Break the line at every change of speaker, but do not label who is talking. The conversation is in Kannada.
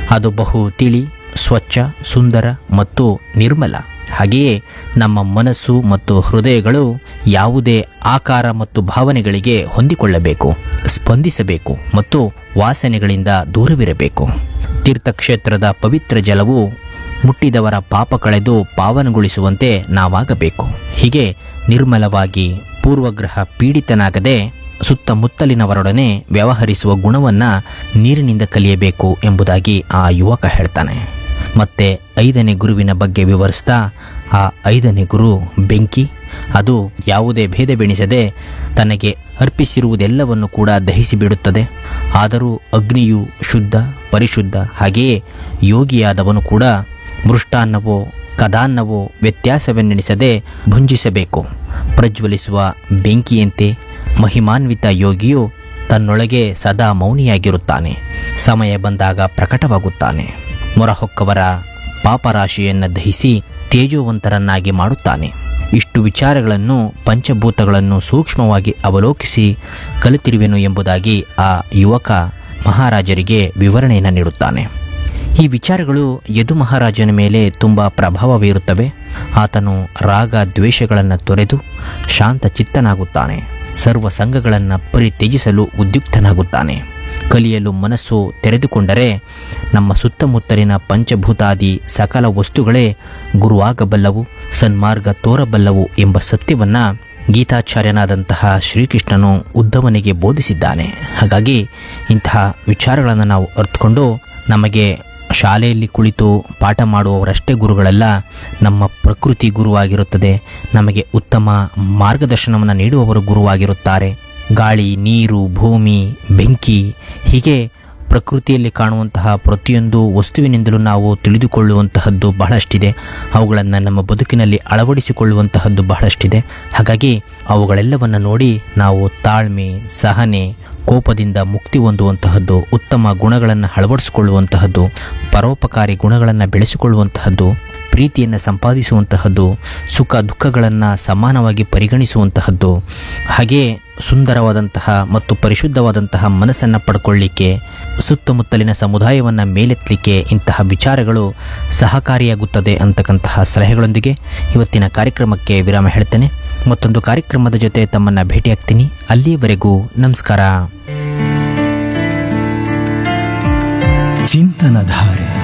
ಅದು ಬಹು ತಿಳಿ ಸ್ವಚ್ಛ ಸುಂದರ ಮತ್ತು ನಿರ್ಮಲ ಹಾಗೆಯೇ ನಮ್ಮ ಮನಸ್ಸು ಮತ್ತು ಹೃದಯಗಳು ಯಾವುದೇ ಆಕಾರ ಮತ್ತು ಭಾವನೆಗಳಿಗೆ ಹೊಂದಿಕೊಳ್ಳಬೇಕು ಸ್ಪಂದಿಸಬೇಕು ಮತ್ತು ವಾಸನೆಗಳಿಂದ ದೂರವಿರಬೇಕು ತೀರ್ಥಕ್ಷೇತ್ರದ ಪವಿತ್ರ ಜಲವು ಮುಟ್ಟಿದವರ ಪಾಪ ಕಳೆದು ಪಾವನಗೊಳಿಸುವಂತೆ ನಾವಾಗಬೇಕು ಹೀಗೆ ನಿರ್ಮಲವಾಗಿ ಪೂರ್ವಗ್ರಹ ಪೀಡಿತನಾಗದೆ ಸುತ್ತಮುತ್ತಲಿನವರೊಡನೆ ವ್ಯವಹರಿಸುವ ಗುಣವನ್ನು ನೀರಿನಿಂದ ಕಲಿಯಬೇಕು ಎಂಬುದಾಗಿ ಆ ಯುವಕ ಹೇಳ್ತಾನೆ ಮತ್ತೆ ಐದನೇ ಗುರುವಿನ ಬಗ್ಗೆ ವಿವರಿಸ್ತಾ ಆ ಐದನೇ ಗುರು ಬೆಂಕಿ ಅದು ಯಾವುದೇ ಭೇದ ಬೆಣಿಸದೆ ತನಗೆ ಅರ್ಪಿಸಿರುವುದೆಲ್ಲವನ್ನು ಕೂಡ ದಹಿಸಿ ಬಿಡುತ್ತದೆ ಆದರೂ ಅಗ್ನಿಯು ಶುದ್ಧ ಪರಿಶುದ್ಧ ಹಾಗೆಯೇ ಯೋಗಿಯಾದವನು ಕೂಡ ಮೃಷ್ಟಾನ್ನವೋ ಕದಾನ್ನವೋ ವ್ಯತ್ಯಾಸವೆನ್ನೆಣಿಸದೆ ಭುಂಜಿಸಬೇಕು ಪ್ರಜ್ವಲಿಸುವ ಬೆಂಕಿಯಂತೆ ಮಹಿಮಾನ್ವಿತ ಯೋಗಿಯು ತನ್ನೊಳಗೆ ಸದಾ ಮೌನಿಯಾಗಿರುತ್ತಾನೆ ಸಮಯ ಬಂದಾಗ ಪ್ರಕಟವಾಗುತ್ತಾನೆ ಮೊರಹೊಕ್ಕವರ ಪಾಪರಾಶಿಯನ್ನು ದಹಿಸಿ ತೇಜೋವಂತರನ್ನಾಗಿ ಮಾಡುತ್ತಾನೆ ಇಷ್ಟು ವಿಚಾರಗಳನ್ನು ಪಂಚಭೂತಗಳನ್ನು ಸೂಕ್ಷ್ಮವಾಗಿ ಅವಲೋಕಿಸಿ ಕಲಿತಿರುವೆನು ಎಂಬುದಾಗಿ ಆ ಯುವಕ ಮಹಾರಾಜರಿಗೆ ವಿವರಣೆಯನ್ನು ನೀಡುತ್ತಾನೆ ಈ ವಿಚಾರಗಳು ಯದು ಮಹಾರಾಜನ ಮೇಲೆ ತುಂಬ ಪ್ರಭಾವ ಬೀರುತ್ತವೆ ಆತನು ರಾಗ ದ್ವೇಷಗಳನ್ನು ತೊರೆದು ಶಾಂತ ಚಿತ್ತನಾಗುತ್ತಾನೆ ಸರ್ವ ಸಂಘಗಳನ್ನು ಪರಿತ್ಯಜಿಸಲು ಉದ್ಯುಕ್ತನಾಗುತ್ತಾನೆ ಕಲಿಯಲು ಮನಸ್ಸು ತೆರೆದುಕೊಂಡರೆ ನಮ್ಮ ಸುತ್ತಮುತ್ತಲಿನ ಪಂಚಭೂತಾದಿ ಸಕಲ ವಸ್ತುಗಳೇ ಗುರುವಾಗಬಲ್ಲವು ಸನ್ಮಾರ್ಗ ತೋರಬಲ್ಲವು ಎಂಬ ಸತ್ಯವನ್ನು ಗೀತಾಚಾರ್ಯನಾದಂತಹ ಶ್ರೀಕೃಷ್ಣನು ಉದ್ಧವನಿಗೆ ಬೋಧಿಸಿದ್ದಾನೆ ಹಾಗಾಗಿ ಇಂತಹ ವಿಚಾರಗಳನ್ನು ನಾವು ಅರ್ಥಕೊಂಡು ನಮಗೆ ಶಾಲೆಯಲ್ಲಿ ಕುಳಿತು ಪಾಠ ಮಾಡುವವರಷ್ಟೇ ಗುರುಗಳಲ್ಲ ನಮ್ಮ ಪ್ರಕೃತಿ ಗುರುವಾಗಿರುತ್ತದೆ ನಮಗೆ ಉತ್ತಮ ಮಾರ್ಗದರ್ಶನವನ್ನು ನೀಡುವವರು ಗುರುವಾಗಿರುತ್ತಾರೆ ಗಾಳಿ ನೀರು ಭೂಮಿ ಬೆಂಕಿ ಹೀಗೆ ಪ್ರಕೃತಿಯಲ್ಲಿ ಕಾಣುವಂತಹ ಪ್ರತಿಯೊಂದು ವಸ್ತುವಿನಿಂದಲೂ ನಾವು ತಿಳಿದುಕೊಳ್ಳುವಂತಹದ್ದು ಬಹಳಷ್ಟಿದೆ ಅವುಗಳನ್ನು ನಮ್ಮ ಬದುಕಿನಲ್ಲಿ ಅಳವಡಿಸಿಕೊಳ್ಳುವಂತಹದ್ದು ಬಹಳಷ್ಟಿದೆ ಹಾಗಾಗಿ ಅವುಗಳೆಲ್ಲವನ್ನು ನೋಡಿ ನಾವು ತಾಳ್ಮೆ ಸಹನೆ ಕೋಪದಿಂದ ಮುಕ್ತಿ ಹೊಂದುವಂತಹದ್ದು ಉತ್ತಮ ಗುಣಗಳನ್ನು ಅಳವಡಿಸಿಕೊಳ್ಳುವಂತಹದ್ದು ಪರೋಪಕಾರಿ ಗುಣಗಳನ್ನು ಬೆಳೆಸಿಕೊಳ್ಳುವಂತಹದ್ದು ಪ್ರೀತಿಯನ್ನು ಸಂಪಾದಿಸುವಂತಹದ್ದು ಸುಖ ದುಃಖಗಳನ್ನು ಸಮಾನವಾಗಿ ಪರಿಗಣಿಸುವಂತಹದ್ದು ಹಾಗೆಯೇ ಸುಂದರವಾದಂತಹ ಮತ್ತು ಪರಿಶುದ್ಧವಾದಂತಹ ಮನಸ್ಸನ್ನು ಪಡ್ಕೊಳ್ಳಿಕ್ಕೆ ಸುತ್ತಮುತ್ತಲಿನ ಸಮುದಾಯವನ್ನು ಮೇಲೆತ್ತಲಿಕ್ಕೆ ಇಂತಹ ವಿಚಾರಗಳು ಸಹಕಾರಿಯಾಗುತ್ತದೆ ಅಂತಕ್ಕಂತಹ ಸಲಹೆಗಳೊಂದಿಗೆ ಇವತ್ತಿನ ಕಾರ್ಯಕ್ರಮಕ್ಕೆ ವಿರಾಮ ಹೇಳ್ತೇನೆ ಮತ್ತೊಂದು ಕಾರ್ಯಕ್ರಮದ ಜೊತೆ ತಮ್ಮನ್ನು ಭೇಟಿಯಾಗ್ತೀನಿ ಅಲ್ಲಿಯವರೆಗೂ ನಮಸ್ಕಾರ
ಚಿಂತನಧಾರೆ